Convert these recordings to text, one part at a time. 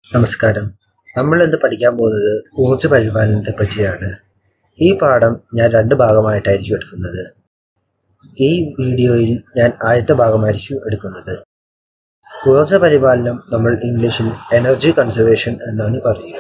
നമസ്കാരം നമ്മൾ ഇന്ന് പഠിക്കാൻ പോകുന്നത് ഊർജ്ജ പരിപാലനത്തെ പറ്റിയാണ് ഈ പാഠം ഞാൻ രണ്ട് ഭാഗമായിട്ടായിരിക്കും എടുക്കുന്നത് ഈ വീഡിയോയിൽ ഞാൻ ആദ്യത്തെ ഭാഗമായിരിക്കും എടുക്കുന്നത് ഊർജ്ജ പരിപാലനം നമ്മൾ ഇംഗ്ലീഷിൽ എനർജി കൺസർവേഷൻ എന്നാണ് പറയുക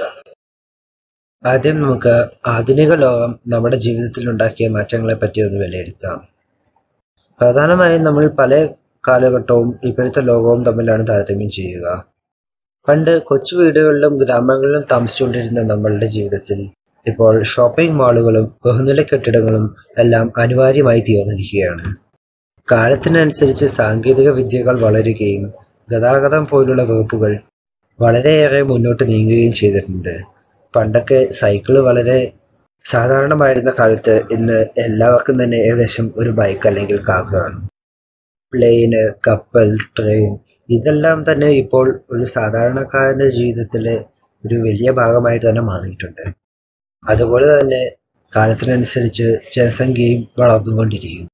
ആദ്യം നമുക്ക് ആധുനിക ലോകം നമ്മുടെ ജീവിതത്തിൽ ഉണ്ടാക്കിയ മാറ്റങ്ങളെ പറ്റി ഒന്ന് വിലയിരുത്താം പ്രധാനമായും നമ്മൾ പല കാലഘട്ടവും ഇപ്പോഴത്തെ ലോകവും തമ്മിലാണ് താരതമ്യം ചെയ്യുക പണ്ട് കൊച്ചു വീടുകളിലും ഗ്രാമങ്ങളിലും താമസിച്ചുകൊണ്ടിരുന്ന നമ്മളുടെ ജീവിതത്തിൽ ഇപ്പോൾ ഷോപ്പിംഗ് മാളുകളും ബഹുനില കെട്ടിടങ്ങളും എല്ലാം അനിവാര്യമായി തീർന്നിരിക്കുകയാണ് കാലത്തിനനുസരിച്ച് സാങ്കേതിക വിദ്യകൾ വളരുകയും ഗതാഗതം പോലുള്ള വകുപ്പുകൾ വളരെയേറെ മുന്നോട്ട് നീങ്ങുകയും ചെയ്തിട്ടുണ്ട് പണ്ടൊക്കെ സൈക്കിള് വളരെ സാധാരണമായിരുന്ന കാലത്ത് ഇന്ന് എല്ലാവർക്കും തന്നെ ഏകദേശം ഒരു ബൈക്ക് അല്ലെങ്കിൽ കാർ കാണും പ്ലെയിന് കപ്പൽ ട്രെയിൻ ഇതെല്ലാം തന്നെ ഇപ്പോൾ ഒരു സാധാരണക്കാരന്റെ ജീവിതത്തിലെ ഒരു വലിയ ഭാഗമായിട്ട് തന്നെ മാറിയിട്ടുണ്ട് അതുപോലെ തന്നെ കാലത്തിനനുസരിച്ച് ജനസംഖ്യയും വളർന്നുകൊണ്ടിരിക്കുന്നു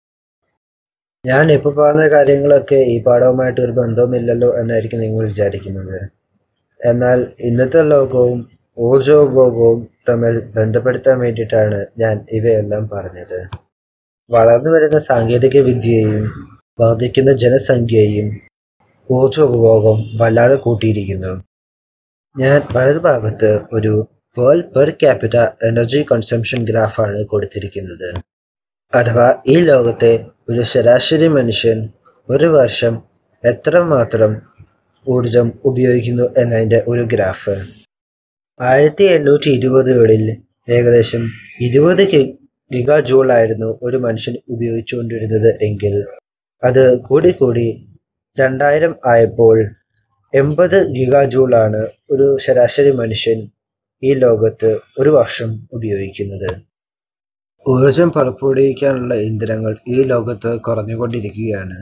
ഞാൻ ഇപ്പോൾ പറഞ്ഞ കാര്യങ്ങളൊക്കെ ഈ പാഠവുമായിട്ട് ഒരു ബന്ധവുമില്ലല്ലോ എന്നായിരിക്കും നിങ്ങൾ വിചാരിക്കുന്നത് എന്നാൽ ഇന്നത്തെ ലോകവും ഊർജോപഭോഗവും തമ്മിൽ ബന്ധപ്പെടുത്താൻ വേണ്ടിയിട്ടാണ് ഞാൻ ഇവയെല്ലാം പറഞ്ഞത് വളർന്നു വരുന്ന സാങ്കേതിക വിദ്യയെയും വർദ്ധിക്കുന്ന ജനസംഖ്യയും ഊർജ ഉപഭോഗം വല്ലാതെ കൂട്ടിയിരിക്കുന്നു ഞാൻ വലതുഭാഗത്ത് ഒരു world per capita energy consumption ഗ്രാഫാണ് കൊടുത്തിരിക്കുന്നത് അഥവാ ഈ ലോകത്തെ ഒരു ശരാശരി മനുഷ്യൻ ഒരു വർഷം എത്രമാത്രം ഊർജം ഉപയോഗിക്കുന്നു എന്നതിൻ്റെ ഒരു ഗ്രാഫ് ആയിരത്തി എണ്ണൂറ്റി ഇരുപതുകളിൽ ഏകദേശം ഇരുപത് ഗിഗാ ജൂൾ ആയിരുന്നു ഒരു മനുഷ്യൻ ഉപയോഗിച്ചുകൊണ്ടിരുന്നത് എങ്കിൽ അത് കൂടി കൂടി രണ്ടായിരം ആയപ്പോൾ എൺപത് ഗിഗാ ജൂൾ ആണ് ഒരു ശരാശരി മനുഷ്യൻ ഈ ലോകത്ത് ഒരു വർഷം ഉപയോഗിക്കുന്നത് ഊർജം പുറപ്പെടുവിക്കാനുള്ള ഇന്ധനങ്ങൾ ഈ ലോകത്ത് കുറഞ്ഞുകൊണ്ടിരിക്കുകയാണ്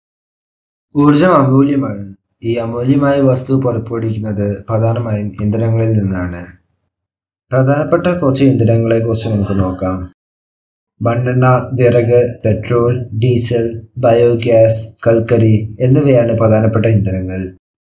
ഊർജം അമൂല്യമാണ് ഈ അമൂല്യമായ വസ്തു പുറപ്പെടുവിക്കുന്നത് പ്രധാനമായും ഇന്ധനങ്ങളിൽ നിന്നാണ് പ്രധാനപ്പെട്ട കുറച്ച് ഇന്ധനങ്ങളെ കുറിച്ച് നമുക്ക് നോക്കാം മണ്ണെണ്ണ വിറക് പെട്രോൾ ഡീസൽ ബയോഗ്യാസ് കൽക്കരി എന്നിവയാണ് പ്രധാനപ്പെട്ട ഇന്ധനങ്ങൾ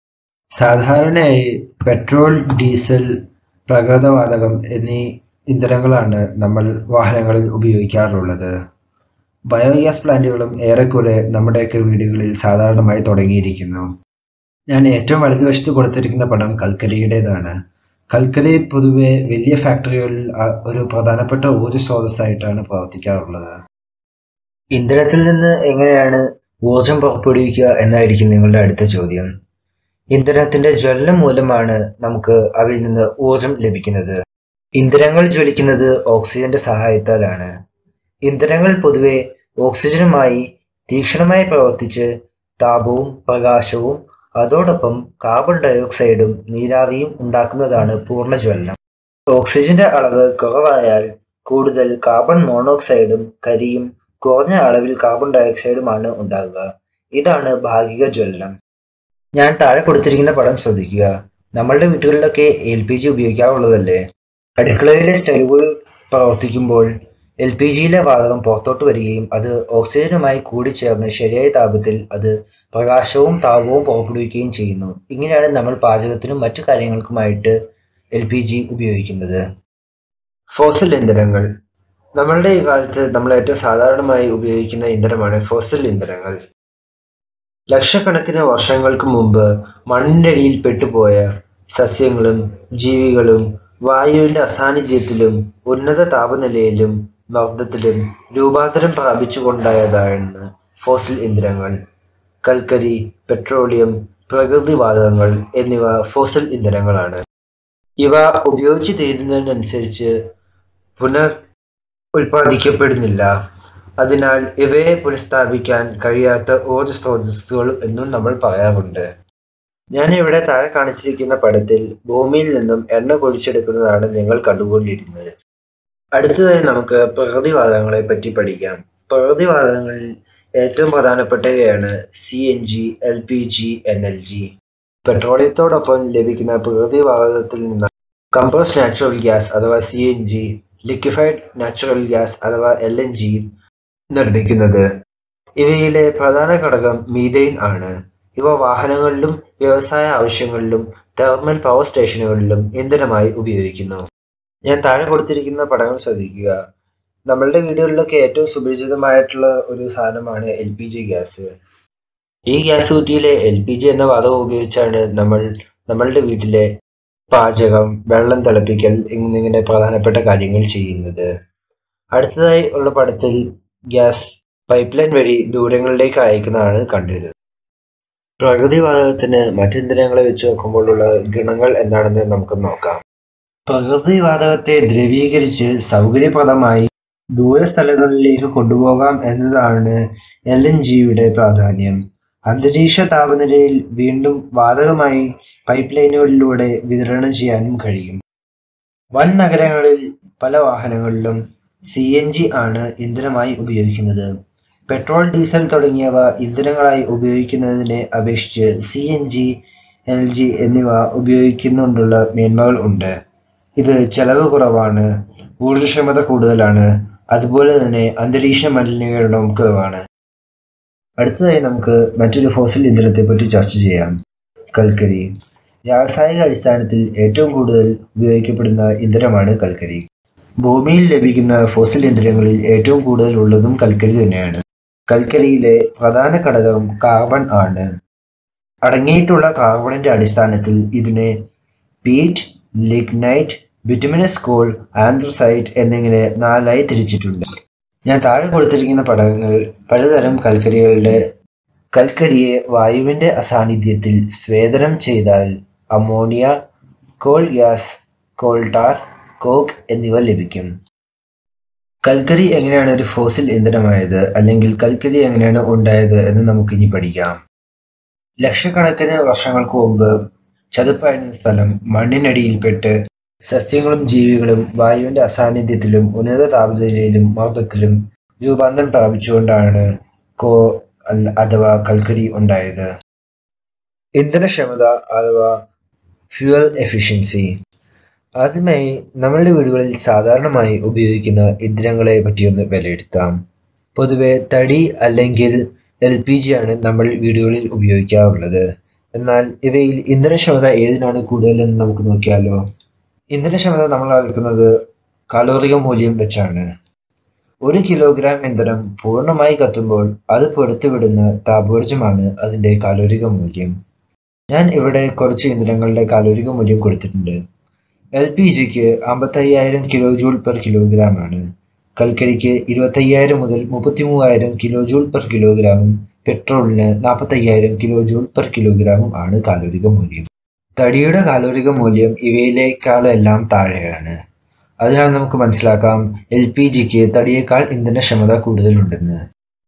സാധാരണയായി പെട്രോൾ ഡീസൽ പ്രകൃതവാതകം എന്നീ ഇന്ധനങ്ങളാണ് നമ്മൾ വാഹനങ്ങളിൽ ഉപയോഗിക്കാറുള്ളത് ബയോഗ്യാസ് പ്ലാന്റുകളും ഏറെക്കുറെ നമ്മുടെയൊക്കെ വീടുകളിൽ സാധാരണമായി തുടങ്ങിയിരിക്കുന്നു ഞാൻ ഏറ്റവും വലതുവശത്ത് കൊടുത്തിരിക്കുന്ന പടം കൽക്കരിയുടേതാണ് കൽക്കരി പൊതുവെ വലിയ ഫാക്ടറികളിൽ ഒരു പ്രധാനപ്പെട്ട ഊർജ്ജ സ്രോതസ്സായിട്ടാണ് പ്രവർത്തിക്കാറുള്ളത് ഇന്ധനത്തിൽ നിന്ന് എങ്ങനെയാണ് ഊർജം പുറപ്പെടുവിക്കുക എന്നായിരിക്കും നിങ്ങളുടെ അടുത്ത ചോദ്യം ഇന്ധനത്തിന്റെ ജ്വലനം മൂലമാണ് നമുക്ക് അവയിൽ നിന്ന് ഊർജം ലഭിക്കുന്നത് ഇന്ധനങ്ങൾ ജ്വലിക്കുന്നത് ഓക്സിജന്റെ സഹായത്താലാണ് ഇന്ധനങ്ങൾ പൊതുവെ ഓക്സിജനുമായി തീക്ഷണമായി പ്രവർത്തിച്ച് താപവും പ്രകാശവും അതോടൊപ്പം കാർബൺ ഡയോക്സൈഡും നീരാവിയും ഉണ്ടാക്കുന്നതാണ് പൂർണ്ണജ്വലനം ഓക്സിജന്റെ അളവ് കുറവായാൽ കൂടുതൽ കാർബൺ മോണോക്സൈഡും കരിയും കുറഞ്ഞ അളവിൽ കാർബൺ ഡയോക്സൈഡുമാണ് ഉണ്ടാകുക ഇതാണ് ഭാഗിക ജ്വലനം ഞാൻ താഴെ കൊടുത്തിരിക്കുന്ന പടം ശ്രദ്ധിക്കുക നമ്മളുടെ വീട്ടുകളിലൊക്കെ എൽ പി ജി ഉപയോഗിക്കാറുള്ളതല്ലേ അടുക്കളയിലെ സ്റ്റൗവുകൾ പ്രവർത്തിക്കുമ്പോൾ എൽ പി ജിയിലെ വാതകം പുറത്തോട്ട് വരികയും അത് ഓക്സിജനുമായി കൂടിച്ചേർന്ന് ശരിയായ താപത്തിൽ അത് പ്രകാശവും താപവും പുറപ്പെടുവിക്കുകയും ചെയ്യുന്നു ഇങ്ങനെയാണ് നമ്മൾ പാചകത്തിനും മറ്റു കാര്യങ്ങൾക്കുമായിട്ട് എൽ പി ജി ഉപയോഗിക്കുന്നത് ഫോസിൽ ഇന്ധനങ്ങൾ നമ്മളുടെ ഈ കാലത്ത് നമ്മൾ ഏറ്റവും സാധാരണമായി ഉപയോഗിക്കുന്ന ഇന്ധനമാണ് ഫോസിൽ ഇന്ധനങ്ങൾ ലക്ഷക്കണക്കിന് വർഷങ്ങൾക്ക് മുമ്പ് മണ്ണിന്റെ അടിയിൽ പെട്ടുപോയ സസ്യങ്ങളും ജീവികളും വായുവിന്റെ അസാന്നിധ്യത്തിലും ഉന്നത താപനിലയിലും മർദ്ദത്തിലും രൂപാന്തരം പ്രാപിച്ചുകൊണ്ടായതാണ് ഫോസിൽ ഇന്ധനങ്ങൾ കൽക്കരി പെട്രോളിയം പ്രകൃതിവാതകങ്ങൾ എന്നിവ ഫോസിൽ ഇന്ധനങ്ങളാണ് ഇവ ഉപയോഗിച്ചു തീരുന്നതിനനുസരിച്ച് പുനർ ഉൽപ്പാദിക്കപ്പെടുന്നില്ല അതിനാൽ ഇവയെ പുനഃസ്ഥാപിക്കാൻ കഴിയാത്ത ഊർജ സ്രോതസ്സുകൾ എന്നും നമ്മൾ പറയാറുണ്ട് ഞാൻ ഇവിടെ താഴെ കാണിച്ചിരിക്കുന്ന പടത്തിൽ ഭൂമിയിൽ നിന്നും എണ്ണ കുഴിച്ചെടുക്കുന്നതാണ് നിങ്ങൾ കണ്ടുകൊണ്ടിരുന്നത് അടുത്തതായി നമുക്ക് പ്രകൃതിവാതകങ്ങളെ പറ്റി പഠിക്കാം പ്രകൃതിവാതകങ്ങളിൽ ഏറ്റവും പ്രധാനപ്പെട്ടവയാണ് C N G L P G N L G പെട്രോളിയത്തോടൊപ്പം ലഭിക്കുന്ന പ്രകൃതിവാതകത്തിൽ നിന്ന് കമ്പോസ് നാച്ചുറൽ ഗ്യാസ് അഥവാ C N G liquefied natural gas അഥവാ എൽ എൻ ജി നിർമ്മിക്കുന്നത് ഇവയിലെ പ്രധാന ഘടകം മീതെയിൻ ആണ് ഇവ വാഹനങ്ങളിലും വ്യവസായ ആവശ്യങ്ങളിലും തെർമൽ പവർ സ്റ്റേഷനുകളിലും ഇന്ധനമായി ഉപയോഗിക്കുന്നു ഞാൻ താഴെ കൊടുത്തിരിക്കുന്ന പടങ്ങൾ ശ്രദ്ധിക്കുക നമ്മളുടെ വീടുകളിലൊക്കെ ഏറ്റവും സുപരിചിതമായിട്ടുള്ള ഒരു സാധനമാണ് എൽ പി ജി ഗ്യാസ് ഈ ഗ്യാസ് കുറ്റിയിലെ എൽ പി ജി എന്ന വാതകം ഉപയോഗിച്ചാണ് നമ്മൾ നമ്മളുടെ വീട്ടിലെ പാചകം വെള്ളം തിളപ്പിക്കൽ എന്നിങ്ങനെ പ്രധാനപ്പെട്ട കാര്യങ്ങൾ ചെയ്യുന്നത് അടുത്തതായി ഉള്ള പടത്തിൽ ഗ്യാസ് പൈപ്പ് ലൈൻ വഴി ദൂരങ്ങളിലേക്ക് അയക്കുന്നതാണ് കണ്ടുവരുന്നത് പ്രകൃതി വാതകത്തിന് മറ്റിന്ധനങ്ങളെ വെച്ച് നോക്കുമ്പോഴുള്ള ഗുണങ്ങൾ എന്താണെന്ന് നമുക്ക് നോക്കാം പ്രകൃതി വാതകത്തെ ദ്രവീകരിച്ച് സൗകര്യപ്രദമായി ദൂരസ്ഥലങ്ങളിലേക്ക് കൊണ്ടുപോകാം എന്നതാണ് എൽ എൻ ജിയുടെ പ്രാധാന്യം അന്തരീക്ഷ താപനിലയിൽ വീണ്ടും വാതകമായി പൈപ്പ് ലൈനുകളിലൂടെ വിതരണം ചെയ്യാനും കഴിയും വൻ നഗരങ്ങളിൽ പല വാഹനങ്ങളിലും സി എൻ ജി ആണ് ഇന്ധനമായി ഉപയോഗിക്കുന്നത് പെട്രോൾ ഡീസൽ തുടങ്ങിയവ ഇന്ധനങ്ങളായി ഉപയോഗിക്കുന്നതിനെ അപേക്ഷിച്ച് C N G L G എന്നിവ ഉപയോഗിക്കുന്നുണ്ടുള്ള മേന്മകൾ ഉണ്ട് ഇത് ചെലവ് കുറവാണ് ഊർജ്ജക്ഷമത കൂടുതലാണ് അതുപോലെ തന്നെ അന്തരീക്ഷ മലിനീകരണവും കുറവാണ് അടുത്തതായി നമുക്ക് മറ്റൊരു ഫോസിൽ ഇന്ധനത്തെ പറ്റി ചർച്ച ചെയ്യാം കൽക്കരി വ്യാവസായിക അടിസ്ഥാനത്തിൽ ഏറ്റവും കൂടുതൽ ഉപയോഗിക്കപ്പെടുന്ന ഇന്ധനമാണ് കൽക്കരി ഭൂമിയിൽ ലഭിക്കുന്ന ഫോസിൽ ഇന്ധനങ്ങളിൽ ഏറ്റവും കൂടുതൽ ഉള്ളതും കൽക്കരി തന്നെയാണ് കൽക്കരിയിലെ പ്രധാന ഘടകം കാർബൺ ആണ് അടങ്ങിയിട്ടുള്ള കാർബണിന്റെ അടിസ്ഥാനത്തിൽ ഇതിനെ peat lignite bituminous coal anthracite എന്നിങ്ങനെ നാലായി തിരിച്ചിട്ടുണ്ട് ഞാൻ താഴെ കൊടുത്തിരിക്കുന്ന പടങ്ങൾ പലതരം കൽക്കരികളുടെ കൽക്കരിയെ വായുവിന്റെ അസാന്നിധ്യത്തിൽ സ്വേദനം ചെയ്താൽ ammonia coal gas coal tar coke എന്നിവ ലഭിക്കും കൽക്കരി എങ്ങനെയാണ് ഒരു ഫോസിൽ ഇന്ധനമായത് അല്ലെങ്കിൽ കൽക്കരി എങ്ങനെയാണ് ഉണ്ടായത് എന്ന് നമുക്ക് ഇനി പഠിക്കാം ലക്ഷക്കണക്കിന് വർഷങ്ങൾക്ക് മുമ്പ് ചതുപ്പായിരുന്ന സ്ഥലം മണ്ണിനടിയിൽപ്പെട്ട് സസ്യങ്ങളും ജീവികളും വായുവിന്റെ അസാന്നിധ്യത്തിലും ഉന്നത താപനിലയിലും മർദ്ദത്തിലും രൂപാന്തരം പ്രാപിച്ചുകൊണ്ടാണ് കോ അഥവാ കൽക്കരി ഉണ്ടായത് ഇന്ധനക്ഷമത അഥവാ ഫ്യൂവൽ എഫിഷ്യൻസി ആദ്യമായി നമ്മളുടെ വീടുകളിൽ സാധാരണമായി ഉപയോഗിക്കുന്ന ഇന്ധനങ്ങളെ പറ്റിയൊന്ന് വിലയിരുത്താം പൊതുവെ തടി അല്ലെങ്കിൽ എൽ പി ജി ആണ് നമ്മൾ വീടുകളിൽ ഉപയോഗിക്കാറുള്ളത് എന്നാൽ ഇവയിൽ ഇന്ധനക്ഷമത ഏതിനാണ് കൂടുതലെന്ന് നമുക്ക് നോക്കിയാലോ ഇന്ധനക്ഷമത നമ്മൾ അളക്കുന്നത് കാലോറിക മൂല്യം വെച്ചാണ് ഒരു കിലോഗ്രാം ഇന്ധനം പൂർണ്ണമായി കത്തുമ്പോൾ അത് പുറത്തുവിടുന്ന താപോർജ്ജമാണ് അതിൻ്റെ കാലോറിക മൂല്യം ഞാൻ ഇവിടെ കുറച്ച് ഇന്ധനങ്ങളുടെ കാലോറിക മൂല്യം കൊടുത്തിട്ടുണ്ട് എൽ പി ജിക്ക് അമ്പത്തയ്യായിരം കിലോ ജൂൾ പെർ കിലോഗ്രാം ആണ് കൽക്കരിക്ക് ഇരുപത്തയ്യായിരം മുതൽ മുപ്പത്തി മൂവായിരം കിലോ ജൂൾ പെർ കിലോഗ്രാമും പെട്രോളിന് നാൽപ്പത്തയ്യായിരം കിലോ ജൂൾ പെർ കിലോഗ്രാമും ആണ് കാലോറിക മൂല്യം തടിയുടെ കാലോറിക മൂല്യം ഇവയിലേക്കാളെല്ലാം താഴെയാണ് അതിനാൽ നമുക്ക് മനസ്സിലാക്കാം എൽ പി ജിക്ക് തടിയേക്കാൾ ഇന്ധനക്ഷമത കൂടുതലുണ്ടെന്ന്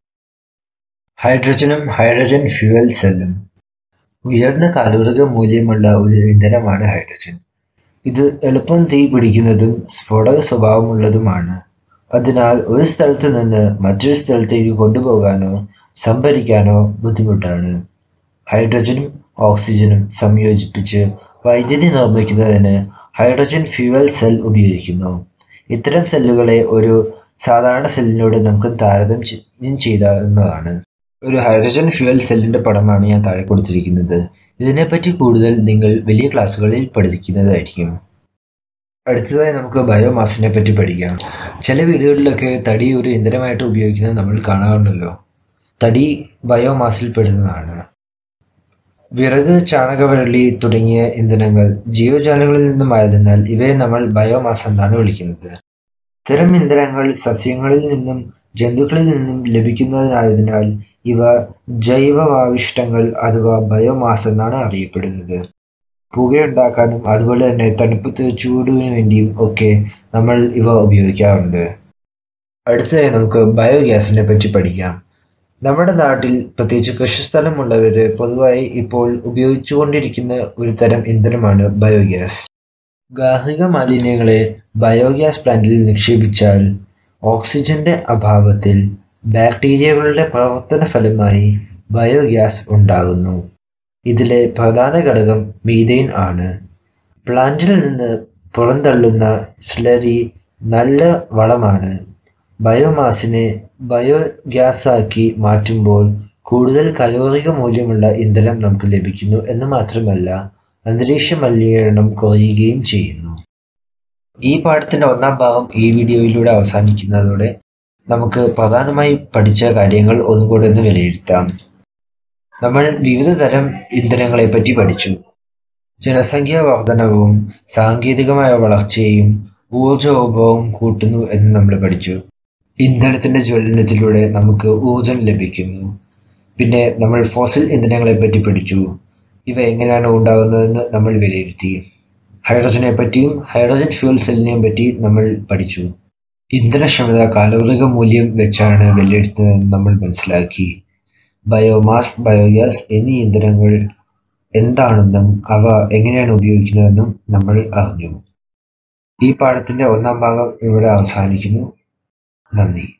ഹൈഡ്രജനും ഹൈഡ്രജൻ ഫ്യൂവൽ സെല്ലും ഉയർന്ന കാലോറിക മൂല്യമുള്ള ഒരു ഇന്ധനമാണ് ഹൈഡ്രജൻ ഇത് എളുപ്പം തീ പിടിക്കുന്നതും സ്ഫോടക സ്വഭാവമുള്ളതുമാണ് അതിനാൽ ഒരു സ്ഥലത്ത് നിന്ന് മറ്റൊരു സ്ഥലത്തേക്ക് കൊണ്ടുപോകാനോ സംഭരിക്കാനോ ബുദ്ധിമുട്ടാണ് ഹൈഡ്രജനും ഓക്സിജനും സംയോജിപ്പിച്ച് വൈദ്യുതി നിർമ്മിക്കുന്നതിന് ഹൈഡ്രജൻ ഫ്യൂവൽ സെൽ ഉപയോഗിക്കുന്നു ഇത്തരം സെല്ലുകളെ ഒരു സാധാരണ സെല്ലിനോട് നമുക്ക് താരതമ്യം ചെയ്യാവുന്നതാണ് ഒരു ഹൈഡ്രജൻ ഫ്യൂവൽ സെല്ലിന്റെ പടമാണ് ഞാൻ താഴെ കൊടുത്തിരിക്കുന്നത് ഇതിനെപ്പറ്റി കൂടുതൽ നിങ്ങൾ വലിയ ക്ലാസ്സുകളിൽ പഠിക്കുന്നതായിരിക്കും അടുത്തതായി നമുക്ക് ബയോമാസിനെ പറ്റി പഠിക്കാം ചില വീടുകളിലൊക്കെ തടി ഒരു ഇന്ധനമായിട്ട് ഉപയോഗിക്കുന്നത് നമ്മൾ കാണാറുണ്ടല്ലോ തടി ബയോമാസിൽ പെടുന്നതാണ് വിറക് ചാണകവരളി തുടങ്ങിയ ഇന്ധനങ്ങൾ ജീവജാലങ്ങളിൽ നിന്നുമായതിനാൽ ഇവയെ നമ്മൾ ബയോമാസ് എന്നാണ് വിളിക്കുന്നത് ഇത്തരം ഇന്ധനങ്ങൾ സസ്യങ്ങളിൽ നിന്നും ജന്തുക്കളിൽ നിന്നും ലഭിക്കുന്നതിനായതിനാൽ ഇവ ജൈവവാവിഷ്ടങ്ങൾ അഥവാ ബയോമാസ് എന്നാണ് അറിയപ്പെടുന്നത് പുകയുണ്ടാക്കാനും അതുപോലെ തന്നെ തണുപ്പത്ത് ചൂടിന് വേണ്ടിയും ഒക്കെ നമ്മൾ ഇവ ഉപയോഗിക്കാറുണ്ട് അടുത്തതായി നമുക്ക് ബയോഗ്യാസിനെ പറ്റി പഠിക്കാം നമ്മുടെ നാട്ടിൽ പ്രത്യേകിച്ച് കൃഷിസ്ഥലമുള്ളവര് പൊതുവായി ഇപ്പോൾ ഉപയോഗിച്ചുകൊണ്ടിരിക്കുന്ന ഒരു തരം ഇന്ധനമാണ് ബയോഗ്യാസ് ഗാർഹിക മാലിന്യങ്ങളെ ബയോഗ്യാസ് പ്ലാന്റിൽ നിക്ഷേപിച്ചാൽ ഓക്സിജന്റെ അഭാവത്തിൽ ബാക്ടീരിയകളുടെ പ്രവർത്തന ഫലമായി ബയോഗ്യാസ് ഉണ്ടാകുന്നു ഇതിലെ പ്രധാന ഘടകം മീഥെയ്ൻ ആണ് പ്ലാന്റിൽ നിന്ന് പുറന്തള്ളുന്ന സ്ലറി നല്ല വളമാണ് ബയോമാസിനെ ബയോഗ്യാസാക്കി മാറ്റുമ്പോൾ കൂടുതൽ കലോറിക മൂല്യമുള്ള ഇന്ധനം നമുക്ക് ലഭിക്കുന്നു എന്ന് മാത്രമല്ല അന്തരീക്ഷ മലിനീകരണം കുറയുകയും ചെയ്യുന്നു ഈ പാഠത്തിന്റെ ഒന്നാം ഭാഗം ഈ വീഡിയോയിലൂടെ അവസാനിക്കുന്നതോടെ നമുക്ക് പ്രധാനമായി പഠിച്ച കാര്യങ്ങൾ ഒന്നുകൂടെ ഒന്ന് വിലയിരുത്താം നമ്മൾ വിവിധ തരം ഇന്ധനങ്ങളെ പറ്റി പഠിച്ചു ജനസംഖ്യാ വർധനവും സാങ്കേതികമായ വളർച്ചയും ഊർജ ഉപഭോഗം കൂട്ടുന്നു എന്ന് നമ്മൾ പഠിച്ചു ഇന്ധനത്തിന്റെ ജ്വലനത്തിലൂടെ നമുക്ക് ഊർജം ലഭിക്കുന്നു പിന്നെ നമ്മൾ ഫോസിൽ ഇന്ധനങ്ങളെ പറ്റി പഠിച്ചു ഇവ എങ്ങനെയാണ് ഉണ്ടാകുന്നതെന്ന് നമ്മൾ വിലയിരുത്തി ഹൈഡ്രജനെ പറ്റിയും ഹൈഡ്രജൻ ഫ്യൂൽ സെല്ലിനെയും പറ്റി നമ്മൾ പഠിച്ചു ഇന്ധനക്ഷമത കാലോറിക മൂല്യം വെച്ചാണ് വിലയിരുത്തുന്നതെന്ന് നമ്മൾ മനസ്സിലാക്കി ബയോമാസ് ബയോഗ്യാസ് എന്നീ ഇന്ധനങ്ങൾ എന്താണെന്നും അവ എങ്ങനെയാണ് ഉപയോഗിക്കുന്നതെന്നും നമ്മൾ അറിഞ്ഞു ഈ പാഠത്തിന്റെ ഒന്നാം ഭാഗം ഇവിടെ അവസാനിക്കുന്നു നന്ദി